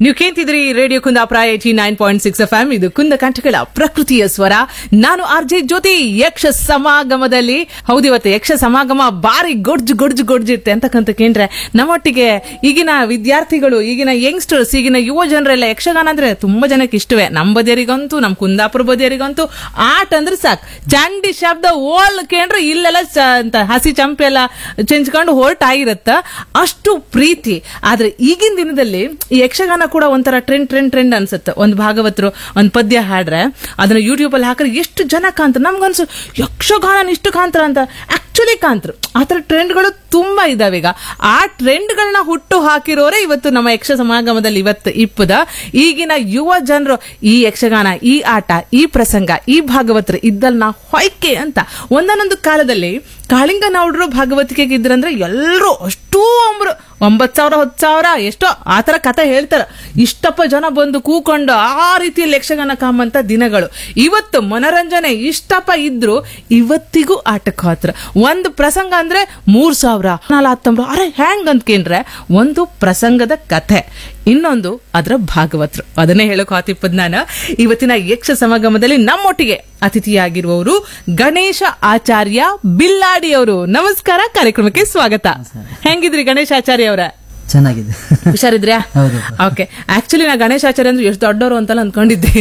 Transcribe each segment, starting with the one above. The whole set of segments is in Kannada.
ನೀವು ಕೇಳ್ತಿದ್ರಿ radio Kundapura eighty nine point six F M ಇದು ಕುಂದ ಕಂಠಗಳ ಪ್ರಕೃತಿಯ ಸ್ವರ ನಾನು ಆರ್ ಜೆ ಜ್ಯೋತಿ ಯಕ್ಷ ಸಮಾಗಮದಲ್ಲಿ ಹೌದು ಇವತ್ತು ಯಕ್ಷ ಸಮಾಗಮ ಬಾರಿ ಗೊಡ್ಜು ಗೊಡ್ಜು ಗೊಡ್ಜಿರುತ್ತೆ ಅಂತಕ್ಕಂತ ಕೇಂದ್ರೆ ನಮ್ಮೊಟ್ಟಿಗೆ ಈಗಿನ ವಿದ್ಯಾರ್ಥಿಗಳು ಈಗಿನ ಯಂಗ್ಸ್ಟರ್ಸ್ ಈಗಿನ ಯುವ ಜನರೆಲ್ಲ ಯಕ್ಷಗಾನ ಅಂದ್ರೆ ತುಂಬಾ ಜನಕ್ಕೆ ಇಷ್ಟವೇ ನಮ್ಮ ಬದಿಯರಿಗಂತೂ ನಮ್ಮ ಕುಂದಾಪುರ ಬದಿಯರಿಗಂತೂ ಆಟ ಅಂದ್ರೆ ಸಾಕು ಚಂಡಿ ಶಬ್ದ ಓಲ್ ಕೇಂದ್ರ ಇಲ್ಲೆಲ್ಲ ಚ- ಅಂತ ಹಸಿ ಚಂಪೆ ಎಲ್ಲ ಚೆಂಚ್ಕೊಂಡು ಹೊರಟಾಗಿರತ್ತ ಅಷ್ಟು ಪ್ರೀತಿ ಆದ್ರೆ ಈಗಿನ ದಿನದಲ್ಲಿ ಈ ಯಕ್ಷಗಾನ ಕೂಡ ಒಂಥರ ಟ್ರೆಂಡ್ ಟ್ರೆಂಡ್ ಟ್ರೆಂಡ್ ಅನ್ಸುತ್ತೆ ಒಂದು ಭಾಗವತರು ಒಂದು ಪದ್ಯ ಹಾಡ್ರೆ ಅದನ್ನ ಯೂಟ್ಯೂಬ್ ಅಲ್ಲಿ ಹಾಕಿದ್ರೆ ಎಷ್ಟು ಜನ ಕಾಂತ ನಮ್ಗನ್ಸು ಯಕ್ಷಗಾನ ಇಷ್ಟು ಕಾಂತರ ಅಂತ ಆಕ್ಚುಲಿ ಕಾಂತರು ಆತರ ಟ್ರೆಂಡ್ಗಳು ತುಂಬಾ ಇದಾವೆ ಈಗ ಆ ಟ್ರೆಂಡ್ಗಳನ್ನ ಹುಟ್ಟು ಹಾಕಿರೋರೆ ಇವತ್ತು ನಮ್ಮ ಯಕ್ಷ ಸಮಾಗಮದಲ್ಲಿ ಇವತ್ತು ಇಪ್ಪದ ಈಗಿನ ಯುವ ಜನರು ಈ ಯಕ್ಷಗಾನ ಈ ಆಟ ಈ ಪ್ರಸಂಗ ಈ ಭಾಗವತರು ಇದ್ದಲ್ನ ಹೊಯ್ಕೆ ಅಂತ ಒಂದೊಂದೊಂದು ಕಾಲದಲ್ಲಿ ಕಾಳಿಂಗ ನಾವುಡ್ರು ಭಾಗವತಿಕೆಗೆ ಇದ್ರಂದ್ರೆ ಎಲ್ಲರೂ ಅಷ್ಟೂ ಒಬ್ರು ಒಂಬತ್ ಸಾವಿರ ಹತ್ತು ಸಾವಿರ ಎಷ್ಟೋ ಆತರ ಕತೆ ಹೇಳ್ತಾರ ಇಷ್ಟಪ್ಪ ಜನ ಬಂದು ಕೂಕೊಂಡು ಆ ರೀತಿಯಲ್ಲಿ ಯಕ್ಷಗಾನ ಕಾಮಂತ ದಿನಗಳು ಇವತ್ತು ಮನರಂಜನೆ ಇಷ್ಟಪ್ಪ ಇದ್ರು ಇವತ್ತಿಗೂ ಆಟಕ್ಕೆ ಹೋತ್ರ ಒಂದು ಪ್ರಸಂಗ ಅಂದ್ರೆ ಮೂರ್ ಸಾವಿರ ನಾಲ್ ಹತ್ತೊಂಬರು ಅರೆ ಹೆಂಗ್ ಅಂದ್ಕೇಂದ್ರೆ ಒಂದು ಪ್ರಸಂಗದ ಕಥೆ ಇನ್ನೊಂದು ಅದರ ಭಾಗವತರು ಅದನ್ನೇ ಹೇಳಕ್ ಹಾತಿಪ್ಪದ್ ನಾನು ಇವತ್ತಿನ ಯಕ್ಷ ಸಮಾಗಮದಲ್ಲಿ ನಮ್ಮೊಟ್ಟಿಗೆ ಅತಿಥಿಯಾಗಿರುವವರು ಗಣೇಶ ಆಚಾರ್ಯ ಬಿಲ್ಲಾಡಿ ಅವರು ನಮಸ್ಕಾರ ಕಾರ್ಯಕ್ರಮಕ್ಕೆ ಸ್ವಾಗತ ಹೆಂಗಿದ್ರಿ ಗಣೇಶ ಆಚಾರ್ಯ ಅವರ ಚೆನ್ನಾಗಿದೆ ಹುಷಾರಿದ್ರ್ಯಾ ಹೌದು. ಓಕೆ ಆಕ್ಚುಲಿ ನಾ ಗಣೇಶ ಆಚಾರ್ಯ ಅಂದ್ರೆ ಎಷ್ಟು ದೊಡ್ಡವರು ಅಂತಲ್ಲ ಅನ್ಕೊಂಡಿದ್ದೆ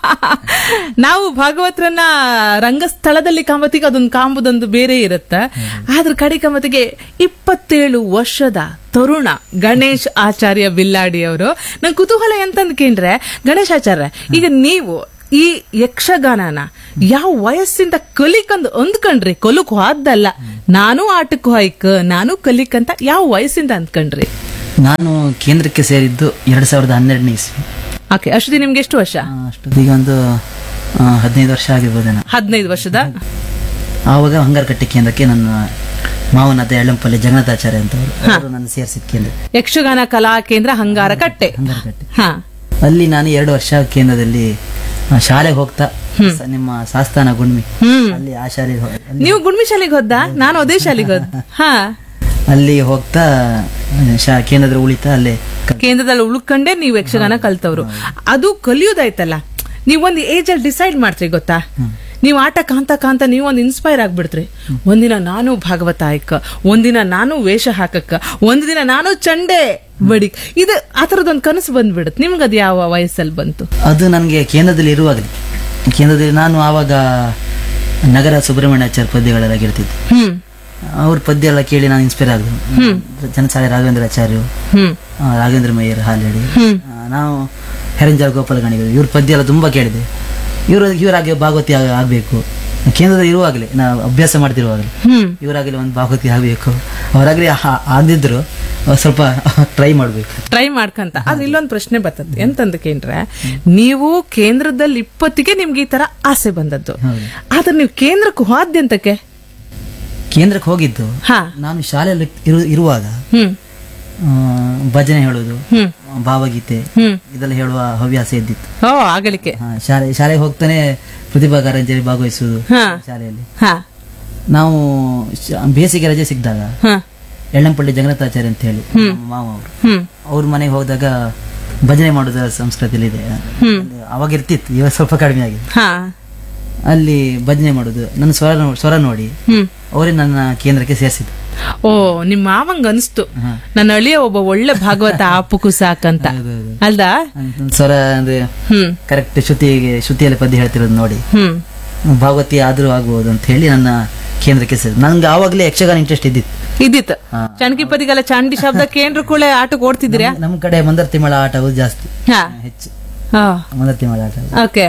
ನಾವು ಭಾಗವತರನ್ನ ರಂಗಸ್ಥಳದಲ್ಲಿ ಕಾಮತಿಗೆ ಅದೊಂದು ಕಾಂಬುದೊಂದು ಬೇರೆ ಇರುತ್ತೆ ಆದ್ರೆ ಕಡೆ ಕಾಮತಿಗೆ ಇಪ್ಪತ್ತೇಳು ವರ್ಷದ ತರುಣ ಗಣೇಶ್ ಆಚಾರ್ಯ ಬಿಲ್ಲಾಡಿ ಅವರು ನನ್ ಕುತೂಹಲ ಎಂತಂದ್ ಕೇಂದ್ರೆ ಗಣೇಶ್ ಆಚಾರ್ಯ ಈಗ ನೀವು ಈ ಯಕ್ಷಗಾನನ ಯಾವ ವಯಸ್ಸಿಂದ ಕಲಿಕಂದ್ ಅಂದ್ಕಂಡ್ರಿ ಕೊಲಕ್ ಹೋದಲ್ಲ ನಾನು ಆಟಕ್ಕೆ ಹೋಯ್ಕ ನಾನು ಕಲಿಕಂತ ಯಾವ ವಯಸ್ಸಿಂದ ಅಂದ್ಕಂಡ್ರಿ ನಾನು ಕೇಂದ್ರಕ್ಕೆ ಸೇರಿದ್ದು ಎರಡ್ ಸಾವಿರದ ಹನ್ನೆರಡನೇ ಇಸ್ವಿ ಓಕೆ ಅಶ್ವತಿ ನಿಮ್ಗೆ ಎಷ್ಟು ವರ್ಷ ಆ, ಅಷ್ಟೊತ್ತಿಗೆ ಒಂದು ಆ, ಹದಿನೈದು ವರ್ಷ ಆಗಿರ್ಬೋದೇನೋ ಹದಿನೈದು ವರ್ಷದ ಆವಾಗ ಹಂಗಾರಕಟ್ಟೆ ಕೇಂದ್ರಕ್ಕೆ ನನ್ನ ಮಾವನಾದ ಎಳ್ಳಂಪಲ್ಲಿ ಜಗನ್ನಾಥಾಚಾರ್ಯ ಅಂತ ಅವರು ಅವರು ನನ್ನ ಸೇರಿಸಿದ ಕೇಂದ್ರ ಯಕ್ಷಗಾನ ಕಲಾ ಕೇಂದ್ರ ಹಂಗಾರ ಕಟ್ಟೆ ಹಂಗಾರಕಟ್ಟೆ ಹಾ ಅಲ್ಲಿ ನಾನು ಎರಡು ವರ್ಷ ಕೇಂದ್ರದಲ್ಲಿ ಆ, ಶಾಲೆಗೆ ಹೋಗ್ತಾ ಸ- ನಿಮ್ಮ ಸಾಸ್ತಾನ ಗುಣ್ಮಿ ಹ್ಮ್ ಅಲ್ಲಿ ಆ ಶಾಲೆಗೆ ಹೋ- ಅಲ್ಲಿ- ನೀವು ಗುಣ್ಮಿ ಶಾಲೆಗೆ ಹೋದ ನಾನು ಅದೇ ಶಾಲೆಗೆ ಹೋದ ಹಾ ಅಲ್ಲಿ ಹೋಗ್ತಾ ಶಾ ಕೇಂದ್ರದ ಉಳಿತಾ ಅಲ್ಲೇ ಕಲ್- ಕೇಂದ್ರದಲ್ಲಿ ಉಳ್ಕೊಂಡೇ ನೀವು ಯಕ್ಷಗಾನ ಕಲ್ತವ್ರು ಅದು ಕಲಿಯೋದಾಯ್ತಲ್ಲ ನೀವು ಒಂದು ಏಜ್ ಅಲ್ಲಿ ಡಿಸೈಡ್ ಮಾಡ್ತೀರಿ ಗೊತ್ತಾ ನೀವು ಆಟ ಕಾಂತ ಕಾಂತ ನೀವು ಒಂದು ಇನ್ಸ್ಪೈರ್ ಆಗ್ಬಿಡ್ತ್ರಿ ಒಂದಿನ ನಾನು ಭಾಗವತ ಆಯ್ಕ ಒಂದಿನ ನಾನು ವೇಷ ಹಾಕಕ್ಕ ಒಂದ್ ದಿನ ನಾನು ಚಂಡೆ ಬಡಿ ಇದು ಆ ಥರದೊಂದು ಕನಸು ಬಂದ್ಬಿಡುತ್ತೆ ನಿಮ್ಗೆ ಅದು ಯಾವ ವಯಸ್ಸಲ್ಲಿ ಬಂತು ಅದು ನನಗೆ ಕೇಂದ್ರದಲ್ಲಿ ಇರುವಾಗಲೇ ಕೇಂದ್ರದಲ್ಲಿ ನಾನು ಆವಾಗ ನಗರ ಸುಬ್ರಹ್ಮಣ್ಯಾಚಾರ್ಯ ಪದ್ಯಗಳಲ್ಲಾಗಿರ್ತಿದ್ದೆ ಹ್ಮ್ ಅವ್ರ ಪದ್ಯ ಎಲ್ಲ ಕೇಳಿ ನಾನು ಇನ್ಸ್ಪೈರ್ ಆದ್ರು ಜನಸಾಲೆ ರಾಘವೇಂದ್ರ ಆಚಾರ್ಯ ಹ್ಮ್ ಆ, ರಾಘವೇಂದ್ರ ಮಯ್ಯರ್ ಹಾಲೇಡಿ ಆ, ನಾವು ಹೆರಂಜಾಳ ಗೋಪಾಲ ಗಣಿಗಳು ಇವ್ರ ಪದ್ಯ ಎಲ್ಲ ತುಂಬಾ ಕೇಳಿದೆ ಇವರು ಇವರಾಗೆ ಭಾಗವತಿ ಆಗ- ಆಗ್ಬೇಕು ಕೇಂದ್ರದಲ್ಲಿ ಇರುವಾಗಲೇ ನಾವು ಅಭ್ಯಾಸ ಮಾಡ್ತಿರುವಾಗಲೇ ಹ್ಮ್ ಇವರಾಗಲೇ ಒಂದು ಭಾಗವತಿ ಆಗಬೇಕು ಅವರಾಗಲೇ ಆ- ಆಗದಿದ್ರು ಸ್ವಲ್ಪ ಟ್ರೈ ಮಾಡಬೇಕು ಟ್ರೈ ಮಾಡ್ಕಂತ ಆದ್ರೆ ಇಲ್ಲೊಂದು ಪ್ರಶ್ನೆ ಬರ್ತದೆ ಎಂತಂದಕೇಂದ್ರೆ ನೀವು ಕೇಂದ್ರದಲ್ಲಿ ಇಪ್ಪತ್ತಿಗೆ ನಿಮ್ಗೆ ಈ ತರ ಆಸೆ ಬಂದದ್ದು ಹೌದು. ಆದ್ರೆ ನೀವು ಕೇಂದ್ರಕ್ಕೆ ಹೋದ್ಯಂತಕ್ಕೆ ಕೇಂದ್ರಕ್ಕೆ ಹೋಗಿದ್ದು ಹಾ ನಾನು ಶಾಲೆಯಲ್ಲಿ ಇರು- ಇರುವಾಗ ಹ್ಮ್ ಆ, ಭಜನೆ ಹೇಳೋದು ಹ್ಮ್ ಭಾವಗೀತೆ ಹ್ಮ್ ಇದೆಲ್ಲ ಹೇಳುವ ಹವ್ಯಾಸ ಇದ್ದಿತ್ತು ಓ ಆಗಲಿಕ್ಕೆ ಆ, ಶಾಲೆ ಶಾಲೆಗೆ ಹೋಗ್ತಾನೆ ಪ್ರತಿಭಾ ಕಾರಂಜಿಯಲ್ಲಿ ಭಾಗವಹಿಸುವುದು ಹಾ ಶಾಲೆಯಲ್ಲಿ ಹಾ ನಾವು ಶ- ಬೇಸಿಗೆ ರಜೆ ಸಿಕ್ಕಿದಾಗ ಹಾ ಎಳ್ಳಂಪಳ್ಳಿ ಜಗನ್ನಾಥಾಚಾರ್ಯ ಅಂತ ಹೇಳಿ ನಮ್ಮ ಮಾವ ಅವರು ಹ್ಮ್ ಅವ್ರ ಮನೆಗೆ ಹೋದಾಗ ಭಜನೆ ಮಾಡೋದ ಸಂಸ್ಕೃತಿಯಲ್ಲಿ ಇದೆ ಹ್ಮ್ ಅಲ್ಲಿ ಅವಾಗ ಇರ್ತಿತ್ತು ಇವಾಗ ಸ್ವಲ್ಪ ಕಡಿಮೆ ಆಗಿದೆ ಹಾ ಅಲ್ಲಿ ಭಜನೆ ಮಾಡೋದು ನನ್ನ ಸ್ವರ ನೋ- ಸ್ವರ ನೋಡಿ ಹ್ಮ್ ಅವರೇ ನನ್ನ ಕೇಂದ್ರಕ್ಕೆ ಸೇರಿಸಿದ್ರು ಓ ನಿಮ್ಮ ಮಾವಂಗ ಅನ್ಸ್ತು ಹಾ. ನನ್ನ ಅಳಿಯ ಒಬ್ಬ ಒಳ್ಳೆ ಭಾಗವತ ಆಪುಕು ಸಾಕಂತ ಹೌದೌದು. ಅಲ್ದಾ ನನ್ನ ಸ್ವರ ಅಂದ್ರೆ ಹ್ಮ್ ಕರೆಕ್ಟ್ ಶ್ರುತಿಗೆ ಶ್ರುತಿಯಲ್ಲಿ ಪದ್ಯ ಹೇಳ್ತಿರೋದು ನೋಡಿ ಹ್ಮ್ ಭಾಗವತಿ ಆದ್ರೂ ಆಗ್ಬೋದು ಅಂತ ಹೇಳಿ ನನ್ನ ಕೇಂದ್ರಕ್ಕೆ ಸೇರಿ ನನ್ಗೆ ಆವಾಗಲೇ ಯಕ್ಷಗಾನ ಇಂಟ್ರೆಸ್ಟ್ ಇದ್ದಿತ್ತು ಇದ್ದಿತ್ತು ಹಾ. ಚಣಕಿಪತಿಗೆಲ್ಲ ಚಂಡಿ ಶಬ್ದ ಕೇಂದ್ರ ಕೂಡ ಆಟಕ್ಕೆ ಓಡ್ತಿದ್ದೀರಾ ನಮ್ಮ ಕಡೆ ಮಂದರ್ ತಿಮ್ಮಳ ಆಟ ಆಗೋದು ಜಾಸ್ತಿ ಹಾ ಹೆಚ್ಚು ಹಾ ಮಂದರ್ ತಿಮ್ಮಳ ಆಟ ಓಕೆ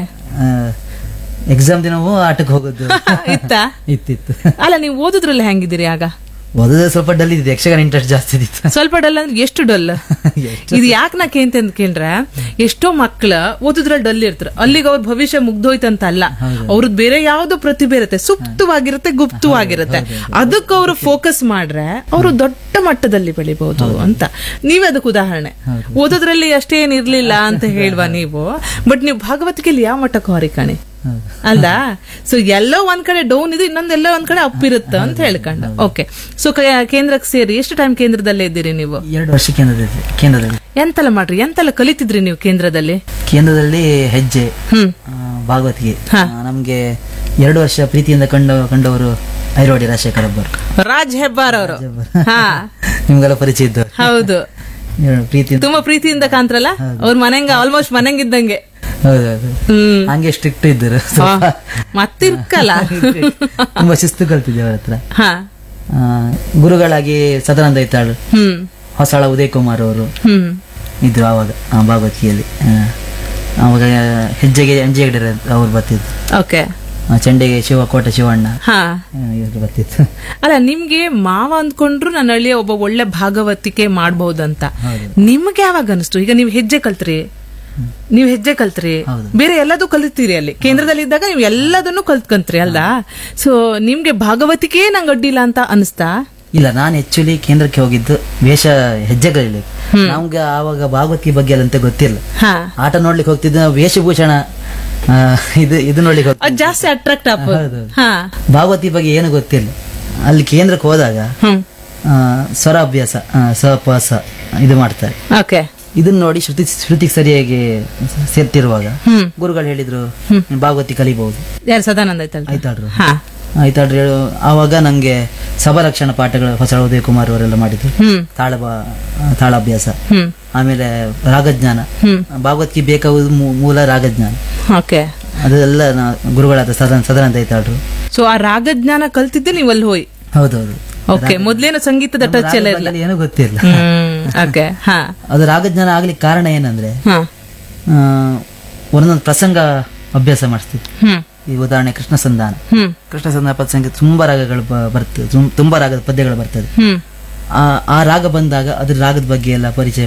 ಎಕ್ಸಾಮ್ ದಿನವೂ ಆಟಕ್ಕೆ ಹೋಗೋದು ಇತ್ತಾ ಇತ್ತಿತ್ತು ಅಲ್ಲ ನೀವು ಓದುದ್ರಲ್ಲಿ ಹೆಂಗಿದ್ದೀರಿ ಆಗ ಓದೋದೇ ಸ್ವಲ್ಪ ಡಲ್ ಇದ್ದಿತ್ತು ಯಕ್ಷಗಾನ ಇಂಟ್ರೆಸ್ಟ್ ಜಾಸ್ತಿ ಇದ್ದಿತ್ತು ಸ್ವಲ್ಪ ಡಲ್ ಅಂದ್ರೆ ಎಷ್ಟು ಡಲ್ ಇದು ಯಾಕೆ ನಾ ಕೇಂತ ಕೇಂದ್ರ ಎಷ್ಟೋ ಮಕ್ಳ ಓದಿದ್ರಲ್ಲಿ ಡಲ್ ಇರ್ತಾರೆ ಅಲ್ಲಿಗೆ ಅವ್ರ ಭವಿಷ್ಯ ಮುಗ್ದೋಯ್ತಂತ ಅಲ್ಲ ಅವ್ರದ್ದು ಬೇರೆ ಯಾವ್ದೋ ಪ್ರತಿಭೆ ಇರುತ್ತೆ ಸುಪ್ತವಾಗಿರುತ್ತೆ ಗುಪ್ತವಾಗಿರುತ್ತೆ ಅದಕ್ಕೆ ಅವರು ಫೋಕಸ್ ಮಾಡ್ರೆ ಅವರು ದೊಡ್ಡ ಮಟ್ಟದಲ್ಲಿ ಬೆಳಿಬಹುದು ಅಂತ ನೀವೇ ಅದಕ್ಕೆ ಉದಾಹರಣೆ ಓದೋದ್ರಲ್ಲಿ ಅಷ್ಟೇನ್ ಇರ್ಲಿಲ್ಲ ಅಂತ ಹೇಳುವ ನೀವು ಬಟ್ ನೀವು ಭಾಗವತಿಕೆಯಲ್ಲಿ ಯಾವ ಮಟ್ಟಕ್ಕೆ ಹೊರಿ ಕಾಣಿ ಹೌದು. ಅಲ್ದಾ ಸೊ ಎಲ್ಲೋ ಒಂದ್ ಕಡೆ ಡೌನ್ ಇದೆ ಇನ್ನೊಂದೆಲ್ಲೋ ಒಂದ್ ಕಡೆ ಅಪ್ ಇರುತ್ತೆ ಅಂತ ಹೇಳ್ಕೊಂಡು ಓಕೆ ಸೊ ಕೇಂದ್ರಕ್ಕೆ ಸೇರಿ ಎಷ್ಟು ಟೈಮ್ ಕೇಂದ್ರದಲ್ಲೇ ಇದ್ದೀರಿ ನೀವು ಎರಡು ವರ್ಷ ಕೇಂದ್ರದಲ್ಲಿ ಕೇಂದ್ರದಲ್ಲಿ ಎಂತೆಲ್ಲ ಮಾಡ್ರಿ ಎಂತೆಲ್ಲ ಕಲಿತಿದ್ರಿ ನೀವು ಕೇಂದ್ರದಲ್ಲಿ ಕೇಂದ್ರದಲ್ಲಿ ಹೆಜ್ಜೆ ಹ್ಮ್ ಆ, ಭಾಗವತಿಗೆ ಹಾ. ಆ, ನಮ್ಗೆ ಎರಡು ವರ್ಷ ಪ್ರೀತಿಯಿಂದ ಕಂಡ ಕಂಡವರು ಐರೋಡಿ ರಾಜಶೇಖರ್ ಒಬ್ಬರು ರಾಜ್ ಹೆಬ್ಬಾರ್ ಅವರು ಹಾ ನಿಮ್ಗೆಲ್ಲ ಪರಿಚಯ ಇದ್ದವರು ಹೌದು ಎರಡು ಪ್ರೀತಿಯಿಂದ ತುಂಬಾ ಪ್ರೀತಿಯಿಂದ ಕಾಂತ್ರಲ್ಲ ಅವ್ರ ಮನೆಂಗ ಆಲ್ಮೋಸ್ಟ್ ಮನೆಂಗಿದ್ದಂಗೆ ಹೌದೌದು ಹ್ಮ್ ಹಂಗೆ ಸ್ಟ್ರಿಕ್ಟ್ ಇದ್ದರು ಹಾ. ಮತ್ತಿರ್ಕಲ್ಲ ತುಂಬಾ ಶಿಸ್ತು ಕಲ್ತಿದ್ದೆ ಅವ್ರ ಹತ್ರ ಹಾ ಆ, ಗುರುಗಳಾಗಿ ಸದಾನಂದ ಐತಾಳು ಹ್ಮ್ ಹೊಸಳ ಉದಯ್ ಕುಮಾರ್ ಅವರು ಹ್ಮ್ ಇದ್ರು ಆವಾಗ ಆ, ಭಾಗವತಿಯಲ್ಲಿ ಆ, ಆವಾಗ ಹೆಜ್ಜೆಗೆ ಅಂಜೆಗಡೆ ಅವ್ರು ಬರ್ತಿದ್ರು ಓಕೆ ಆ, ಚಂಡೆಗೆ ಶಿವ ಕೋಟೆ ಶಿವಣ್ಣ ಹಾ ಆ, ಇವ್ರು ಬರ್ತಿತ್ತು ಅಲ್ಲ ನಿಮ್ಗೆ ಮಾವ ಅಂದ್ಕೊಂಡ್ರು ನನ್ನ ಹಳ್ಳಿಯ ಒಬ್ಬ ಒಳ್ಳೆ ಭಾಗವತಿಕೆ ಮಾಡಬಹುದಂತ ಹೌದು. ನಿಮ್ಗೆ ಯಾವಾಗ ಅನಿಸ್ತು ಈಗ ನೀವು ಹೆಜ್ಜೆ ಕಲ್ತ್ರಿ ನೀವು ಹೆಜ್ಜೆ ಕಲ್ತ್ರಿ ಹೌದು. ಬೇರೆ ಎಲ್ಲದೂ ಕಲಿತೀರಿ ಅಲ್ಲಿ ಕೇಂದ್ರದಲ್ಲಿ ಇದ್ದಾಗ ನೀವು ಎಲ್ಲದನ್ನು ಕಲ್ತ್ಕಂತ್ರಿ ಅಲ್ದಾ ಸೊ ನಿಮ್ಗೆ ಭಾಗವತಿಕೆ ನಂಗೆ ಅಡ್ಡಿಲ್ಲ ಅಂತ ಅನಿಸ್ತಾ ಇಲ್ಲ ನಾನು ಆಕ್ಚುಲಿ ಕೇಂದ್ರಕ್ಕೆ ಹೋಗಿದ್ದು ವೇಷ ಹೆಜ್ಜೆಗಳಿಲ್ಲ ನಮ್ಗೆ ಆವಾಗ ಭಾಗವತಿ ಬಗ್ಗೆ ಎಲ್ಲ ಅಂತ ಗೊತ್ತಿಲ್ಲ ಹಾ ಆಟ ನೋಡ್ಲಿಕ್ಕೆ ಹೋಗ್ತಿದ್ದ ನಾವು ವೇಷಭೂಷಣ ಆ, ಇದು ಇದು ನೋಡ್ಲಿಕ್ಕೆ ಹೋಗ್ತಿದ್ದೆ ಅದ್ ಜಾಸ್ತಿ ಅಟ್ರಾಕ್ಟ್ ಆಪ ಹೌದು. ಹಾ ಭಾಗವತಿ ಬಗ್ಗೆ ಏನು ಗೊತ್ತಿಲ್ಲ ಅಲ್ಲಿ ಕೇಂದ್ರಕ್ಕೆ ಹೋದಾಗ ಹ್ಮ್ ಆ, ಸ್ವರಾಭ್ಯಾಸ ಆ, ಸಪಸ ಇದು ಮಾಡ್ತಾರೆ ಓಕೆ ಇದನ್ನ ನೋಡಿ ಶ್ರುತಿ ಶ್ರುತಿಗೆ ಸರಿಯಾಗಿ ಸೇರ್ತಿರುವಾಗ ಹ್ಮ್ ಗುರುಗಳು ಹೇಳಿದ್ರು ನೀನ್ ಭಾಗವತಿ ಕಲಿಬಹುದು ಯಾರು ಸದಾನಂದ ಆಯ್ತಲ್ಲ ಆಯ್ತಾಡ್ರು ಹಾ ಆಯ್ತಾಡ್ರು ಹೇಳು ಆವಾಗ ನಂಗೆ ಸಭಾರಕ್ಷಣ ಪಾಠಗಳು ಹೊಸ ಉದಯ ಕುಮಾರ್ ಅವರೆಲ್ಲ ಮಾಡಿದ್ರು ಹ್ಮ್ ತಾಳ ಬಾ- ತಾಳಾಭ್ಯಾಸ ಹ್ಮ್ ಆಮೇಲೆ ರಾಗಜ್ಞಾನ ಹ್ಮ್ ಭಾಗವತ್ಗೆ ಬೇಕಾಗುವುದು ಮೂ- ಮೂಲ ರಾಗಜ್ಞಾನ ಓಕೆ ಅದೆಲ್ಲ ನಾ ಗುರುಗಳಾದ ಸದನ ಸದಾನಂದ ಐತಾಡ್ರು ಸೊ ಆ ರಾಗಜ್ಞಾನ ಕಲ್ತಿದ್ದೆ ನೀವು ಅಲ್ಲಿ ಹೋಯ್ ಹೌದೌದು ಓಕೆ ಮೊದ್ಲೇನು ಸಂಗೀತದ ನಮ್ಮ ಟಚ್ ಎಲ್ಲ ರಾಗದ ಇಲ್ಲ ಬಗ್ಗೆ ಏನೂ ಗೊತ್ತಿಲ್ಲ ಹ್ಮ್ ಓಕೆ ಹಾ ಅದು ರಾಗಜ್ಞಾನ ಆಗ್ಲಿಕ್ಕೆ ಕಾರಣ ಏನಂದ್ರೆ ಹಾ ಆ, ಒಂದೊಂದು ಪ್ರಸಂಗ ಅಭ್ಯಾಸ ಮಾಡಿಸ್ತಿದ್ವಿ ಹ್ಮ್ ಈ ಉದಾಹರಣೆ ಕೃಷ್ಣ ಸಂಧಾನ ಹ್ಮ್ ಕೃಷ್ಣ ಸಂಧಾನ ಪದ ಸಂಗೀತ ತುಂಬಾ ರಾಗಗಳು ಬ- ಬರ್ತದೆ ತುಂ- ತುಂಬಾ ರಾಗದ ಪದ್ಯಗಳು ಬರ್ತದೆ ಹ್ಮ್ ಆ ಆ ರಾಗ ಬಂದಾಗ ಅದ್ರ ರಾಗದ ಬಗ್ಗೆ ಎಲ್ಲ ಪರಿಚಯ